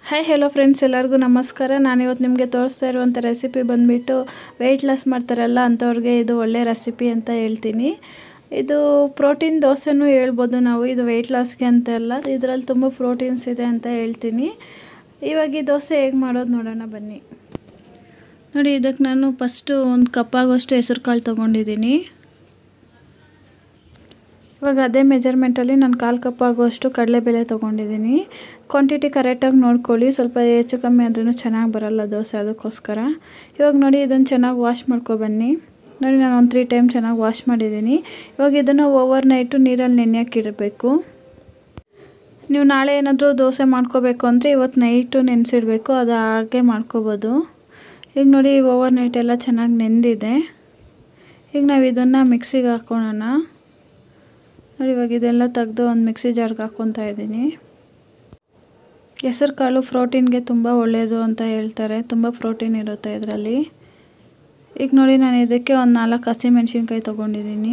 hi hello friends ಎಲ್ಲರಿಗೂ ನಮಸ್ಕಾರ ನಾನಿವತ್ತು ನಿಮಗೆ ತೋರಿಸ್ತಾ ಇರುವಂಥ ರೆಸಿಪಿ ಬಂದುಬಿಟ್ಟು ವೆಯ್ಟ್ ಲಾಸ್ ಮಾಡ್ತಾರಲ್ಲ ಅಂಥವ್ರಿಗೆ ಇದು ಒಳ್ಳೆ ರೆಸಿಪಿ ಅಂತ ಹೇಳ್ತೀನಿ ಇದು ಪ್ರೋಟೀನ್ ದೋಸೆನೂ ಹೇಳ್ಬೋದು ನಾವು ಇದು ವೆಯ್ಟ್ ಲಾಸ್ಗೆ ಅಂತ ಅಲ್ಲ ಇದರಲ್ಲಿ ತುಂಬ ಪ್ರೋಟೀನ್ಸ್ ಇದೆ ಅಂತ ಹೇಳ್ತೀನಿ ಇವಾಗ ಈ ದೋಸೆ ಹೇಗೆ ಮಾಡೋದು ನೋಡೋಣ ಬನ್ನಿ ನೋಡಿ ಇದಕ್ಕೆ ನಾನು ಫಸ್ಟು ಒಂದು ಕಪ್ ಆಗೋಷ್ಟು ಹೆಸರು ಕಾಳು ತೊಗೊಂಡಿದ್ದೀನಿ ಇವಾಗ ಅದೇ ಮೆಜರ್ಮೆಂಟಲ್ಲಿ ನಾನು ಕಾಲು ಕಪ್ ಆಗುವಷ್ಟು ಕಡಲೆಬೇಳೆ ತೊಗೊಂಡಿದ್ದೀನಿ ಕ್ವಾಂಟಿಟಿ ಕರೆಕ್ಟಾಗಿ ನೋಡ್ಕೊಳ್ಳಿ ಸ್ವಲ್ಪ ಹೆಚ್ಚು ಕಮ್ಮಿ ಆದ್ರೂ ಚೆನ್ನಾಗಿ ಬರಲ್ಲ ದೋಸೆ ಅದಕ್ಕೋಸ್ಕರ ಇವಾಗ ನೋಡಿ ಇದನ್ನು ಚೆನ್ನಾಗಿ ವಾಶ್ ಮಾಡ್ಕೊಬನ್ನಿ ನೋಡಿ ನಾನು ಒಂದು ತ್ರೀ ಟೈಮ್ ಚೆನ್ನಾಗಿ ವಾಶ್ ಮಾಡಿದ್ದೀನಿ ಇವಾಗ ಇದನ್ನು ಓವರ್ ನೈಟು ನೀರಲ್ಲಿ ನೆನೆಯೋಕ್ಕಿಡಬೇಕು ನೀವು ನಾಳೆ ಏನಾದರೂ ದೋಸೆ ಮಾಡ್ಕೋಬೇಕು ಅಂದರೆ ಇವತ್ತು ನೈಟು ನೆನೆಸಿಡಬೇಕು ಅದು ಹಾಗೆ ಮಾಡ್ಕೋಬೋದು ಈಗ ನೋಡಿ ಓವರ್ ನೈಟ್ ಎಲ್ಲ ಚೆನ್ನಾಗಿ ನೆಂದಿದೆ ಈಗ ನಾವು ಇದನ್ನು ಮಿಕ್ಸಿಗೆ ಹಾಕ್ಕೊಳ್ಳೋಣ ನೋಡಿ ಇವಾಗ ಇದೆಲ್ಲ ತೆಗೆದು ಒಂದು ಮಿಕ್ಸಿ ಜಾರ್ಗೆ ಹಾಕ್ಕೊತಾ ಇದ್ದೀನಿ ಹೆಸರು ಕಾಳು ಪ್ರೋಟೀನ್ಗೆ ತುಂಬ ಒಳ್ಳೆಯದು ಅಂತ ಹೇಳ್ತಾರೆ ತುಂಬ ಪ್ರೋಟೀನ್ ಇರುತ್ತೆ ಇದರಲ್ಲಿ ಈಗ ನೋಡಿ ನಾನು ಇದಕ್ಕೆ ಒಂದು ನಾಲ್ಕು ಹಸಿಮೆಣ್ಸಿನ್ಕಾಯಿ ತೊಗೊಂಡಿದ್ದೀನಿ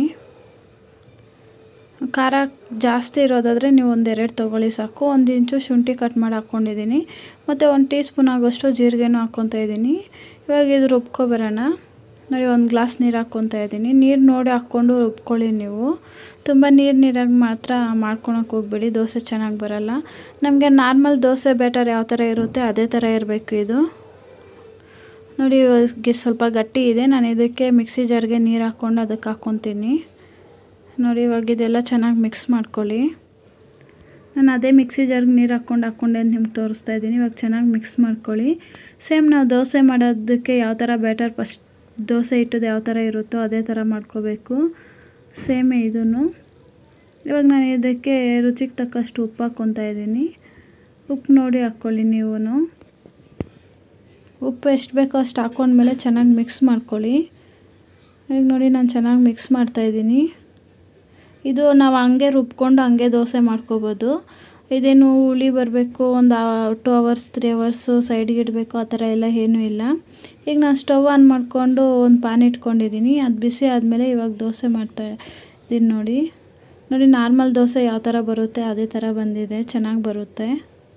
ಖಾರ ಜಾಸ್ತಿ ಇರೋದಾದರೆ ನೀವು ಒಂದೆರಡು ತೊಗೊಳ್ಳಿ ಸಾಕು ಒಂದು ಇಂಚು ಶುಂಠಿ ಕಟ್ ಮಾಡಿ ಹಾಕ್ಕೊಂಡಿದ್ದೀನಿ ಮತ್ತು ಒಂದು ಟೀ ಸ್ಪೂನ್ ಆಗೋಷ್ಟು ಜೀರಿಗೆನೂ ಹಾಕ್ಕೊತಾ ಇದ್ದೀನಿ ಇವಾಗ ಇದು ರುಬ್ಕೊಬರೋಣ ನೋಡಿ ಒಂದು ಗ್ಲಾಸ್ ನೀರು ಹಾಕ್ಕೊತಾ ಇದ್ದೀನಿ ನೀರು ನೋಡಿ ಹಾಕ್ಕೊಂಡು ರುಬ್ಕೊಳ್ಳಿ ನೀವು ತುಂಬ ನೀರು ನೀರಾಗಿ ಮಾತ್ರ ಮಾಡ್ಕೊಳಕ್ಕೆ ಹೋಗ್ಬೇಡಿ ದೋಸೆ ಚೆನ್ನಾಗಿ ಬರಲ್ಲ ನಮಗೆ ನಾರ್ಮಲ್ ದೋಸೆ ಬ್ಯಾಟರ್ ಯಾವ ಥರ ಇರುತ್ತೆ ಅದೇ ಥರ ಇರಬೇಕು ಇದು ನೋಡಿ ಇವಾಗ ಸ್ವಲ್ಪ ಗಟ್ಟಿ ಇದೆ ನಾನು ಇದಕ್ಕೆ ಮಿಕ್ಸಿ ಜಾರ್ಗೆ ನೀರು ಹಾಕ್ಕೊಂಡು ಅದಕ್ಕೆ ಹಾಕ್ಕೊತೀನಿ ನೋಡಿ ಇವಾಗ ಇದೆಲ್ಲ ಚೆನ್ನಾಗಿ ಮಿಕ್ಸ್ ಮಾಡ್ಕೊಳ್ಳಿ ನಾನು ಅದೇ ಮಿಕ್ಸಿ ಜಾರ್ಗೆ ನೀರು ಹಾಕ್ಕೊಂಡು ಹಾಕ್ಕೊಂಡೆ ಅಂತ ನಿಮ್ಗೆ ತೋರಿಸ್ತಾ ಇದ್ದೀನಿ ಇವಾಗ ಚೆನ್ನಾಗಿ ಮಿಕ್ಸ್ ಮಾಡ್ಕೊಳ್ಳಿ ಸೇಮ್ ನಾವು ದೋಸೆ ಮಾಡೋದಕ್ಕೆ ಯಾವ ಥರ ಬ್ಯಾಟರ್ ಫಸ್ಟ್ ದೋಸೆ ಇಟ್ಟದ್ದು ಯಾವ ಥರ ಇರುತ್ತೋ ಅದೇ ಥರ ಮಾಡ್ಕೋಬೇಕು ಸೇಮೇ ಇದನ್ನು ಇವಾಗ ನಾನು ಇದಕ್ಕೆ ರುಚಿಗೆ ತಕ್ಕಷ್ಟು ಉಪ್ಪು ಹಾಕ್ಕೊತಾ ಇದ್ದೀನಿ ಉಪ್ಪು ನೋಡಿ ಹಾಕ್ಕೊಳ್ಳಿ ನೀವು ಉಪ್ಪು ಎಷ್ಟು ಬೇಕೋ ಅಷ್ಟು ಹಾಕ್ಕೊಂಡ್ಮೇಲೆ ಚೆನ್ನಾಗಿ ಮಿಕ್ಸ್ ಮಾಡ್ಕೊಳ್ಳಿ ಈಗ ನೋಡಿ ನಾನು ಚೆನ್ನಾಗಿ ಮಿಕ್ಸ್ ಮಾಡ್ತಾಯಿದ್ದೀನಿ ಇದು ನಾವು ಹಂಗೆ ರುಬ್ಕೊಂಡು ಹಂಗೆ ದೋಸೆ ಮಾಡ್ಕೋಬೋದು ಇದೇನು ಹುಳಿ ಬರಬೇಕು ಒಂದು ಟು ಅವರ್ಸ್ ತ್ರೀ ಅವರ್ಸು ಸೈಡ್ಗೆ ಇಡಬೇಕು ಆ ಥರ ಎಲ್ಲ ಏನೂ ಇಲ್ಲ ಈಗ ನಾನು ಸ್ಟವ್ ಆನ್ ಮಾಡಿಕೊಂಡು ಒಂದು ಪಾನ್ ಇಟ್ಕೊಂಡಿದ್ದೀನಿ ಅದು ಬಿಸಿ ಆದಮೇಲೆ ಇವಾಗ ದೋಸೆ ಮಾಡ್ತಾ ಇದ್ದೀನಿ ನೋಡಿ ನೋಡಿ ನಾರ್ಮಲ್ ದೋಸೆ ಯಾವ ಥರ ಬರುತ್ತೆ ಅದೇ ಥರ ಬಂದಿದೆ ಚೆನ್ನಾಗಿ ಬರುತ್ತೆ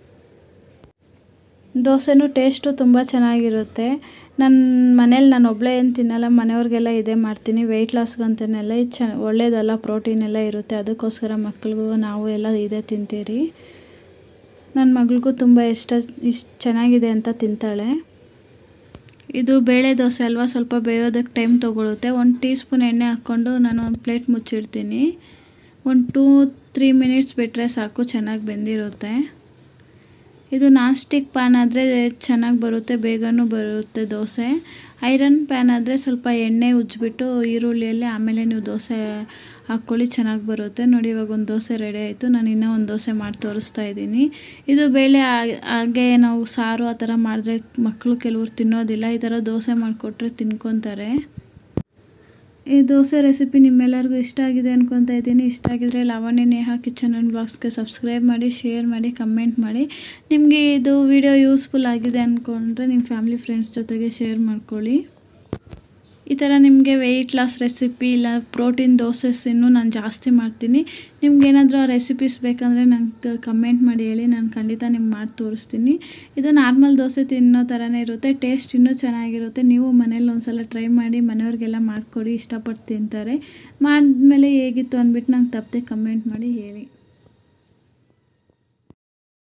ದೋಸೆನೂ ಟೇಸ್ಟು ತುಂಬ ಚೆನ್ನಾಗಿರುತ್ತೆ ನನ್ನ ಮನೇಲಿ ನಾನು ಒಬ್ಬಳೇ ಏನು ತಿನ್ನಲ್ಲ ಮನೆಯವ್ರಿಗೆಲ್ಲ ಇದೇ ಮಾಡ್ತೀನಿ ವೆಯ್ಟ್ ಲಾಸ್ಗಂತನೆಲ್ಲ ಇದು ಚ ಒಳ್ಳೇದಲ್ಲ ಪ್ರೋಟೀನ್ ಎಲ್ಲ ಇರುತ್ತೆ ಅದಕ್ಕೋಸ್ಕರ ಮಕ್ಳಿಗೂ ನಾವು ಎಲ್ಲ ಇದೇ ತಿಂತೀರಿ ನನ್ನ ಮಗಳಿಗೂ ತುಂಬ ಇಷ್ಟ ಇಷ್ಟ ಚೆನ್ನಾಗಿದೆ ಅಂತ ತಿಂತಾಳೆ ಇದು ಬೇಳೆ ದೋಸೆ ಅಲ್ವಾ ಸ್ವಲ್ಪ ಬೇಯೋದಕ್ಕೆ ಟೈಮ್ ತೊಗೊಳುತ್ತೆ ಒಂದು ಟೀ ಸ್ಪೂನ್ ಎಣ್ಣೆ ಹಾಕ್ಕೊಂಡು ನಾನು ಒಂದು ಪ್ಲೇಟ್ ಮುಚ್ಚಿಡ್ತೀನಿ ಒಂದು ಟೂ ತ್ರೀ ಮಿನಿಟ್ಸ್ ಬಿಟ್ಟರೆ ಸಾಕು ಚೆನ್ನಾಗಿ ಬೆಂದಿರುತ್ತೆ ಇದು ನಾನ್ ಸ್ಟಿಕ್ ಪ್ಯಾನ್ ಆದರೆ ಚೆನ್ನಾಗಿ ಬರುತ್ತೆ ಬೇಗನೂ ಬರುತ್ತೆ ದೋಸೆ ಐರನ್ ಪ್ಯಾನ್ ಆದರೆ ಸ್ವಲ್ಪ ಎಣ್ಣೆ ಉಜ್ಜಿಬಿಟ್ಟು ಈರುಳ್ಳಿಯಲ್ಲಿ ಆಮೇಲೆ ನೀವು ದೋಸೆ ಹಾಕ್ಕೊಳ್ಳಿ ಚೆನ್ನಾಗಿ ಬರುತ್ತೆ ನೋಡಿ ಇವಾಗ ಒಂದು ದೋಸೆ ರೆಡಿ ಆಯಿತು ನಾನು ಇನ್ನೂ ಒಂದು ದೋಸೆ ಮಾಡಿ ತೋರಿಸ್ತಾ ಇದ್ದೀನಿ ಇದು ಬೇಳೆ ಹಾಗೆ ನಾವು ಸಾರು ಆ ಥರ ಮಾಡಿದ್ರೆ ಮಕ್ಕಳು ಕೆಲವ್ರು ತಿನ್ನೋದಿಲ್ಲ ಈ ಥರ ದೋಸೆ ಮಾಡಿಕೊಟ್ರೆ ತಿನ್ಕೊತಾರೆ ಈ ದೋಸೆ ರೆಸಿಪಿ ನಿಮ್ಮೆಲ್ಲರಿಗೂ ಇಷ್ಟ ಆಗಿದೆ ಅನ್ಕೊತಾ ಇದ್ದೀನಿ ಇಷ್ಟ ಆಗಿದ್ರೆ ಲಾವಣ್ಯ ನೇಹಾ ಕಿಚನ್ ಆ್ಯಂಡ್ ಬಾಕ್ಸ್ಗೆ ಸಬ್ಸ್ಕ್ರೈಬ್ ಮಾಡಿ ಶೇರ್ ಮಾಡಿ ಕಮೆಂಟ್ ಮಾಡಿ ನಿಮಗೆ ಇದು ವಿಡಿಯೋ ಯೂಸ್ಫುಲ್ ಆಗಿದೆ ಅಂದ್ಕೊಂಡ್ರೆ ನಿಮ್ಮ ಫ್ಯಾಮಿಲಿ ಫ್ರೆಂಡ್ಸ್ ಜೊತೆಗೆ ಶೇರ್ ಮಾಡ್ಕೊಳ್ಳಿ ಈ ಥರ ನಿಮಗೆ ವೆಯ್ಟ್ ಲಾಸ್ ರೆಸಿಪಿ ಇಲ್ಲ ಪ್ರೋಟೀನ್ ದೋಸೆಸ್ ಇನ್ನೂ ನಾನು ಜಾಸ್ತಿ ಮಾಡ್ತೀನಿ ನಿಮ್ಗೆ ಏನಾದರೂ ಆ ರೆಸಿಪೀಸ್ ಬೇಕಂದರೆ ನಂಗೆ ಕಮೆಂಟ್ ಮಾಡಿ ಹೇಳಿ ನಾನು ಖಂಡಿತ ನಿಮ್ಗೆ ಮಾಡಿ ತೋರಿಸ್ತೀನಿ ಇದು ನಾರ್ಮಲ್ ದೋಸೆ ತಿನ್ನೋ ಥರನೇ ಇರುತ್ತೆ ಟೇಸ್ಟ್ ಇನ್ನೂ ಚೆನ್ನಾಗಿರುತ್ತೆ ನೀವು ಮನೇಲಿ ಒಂದ್ಸಲ ಟ್ರೈ ಮಾಡಿ ಮನೆಯವ್ರಿಗೆಲ್ಲ ಮಾಡಿಕೊಡಿ ಇಷ್ಟಪಟ್ಟು ತಿಂತಾರೆ ಮಾಡಿದ್ಮೇಲೆ ಹೇಗಿತ್ತು ಅಂದ್ಬಿಟ್ಟು ನಂಗೆ ತಪ್ಪದೆ ಕಮೆಂಟ್ ಮಾಡಿ ಹೇಳಿ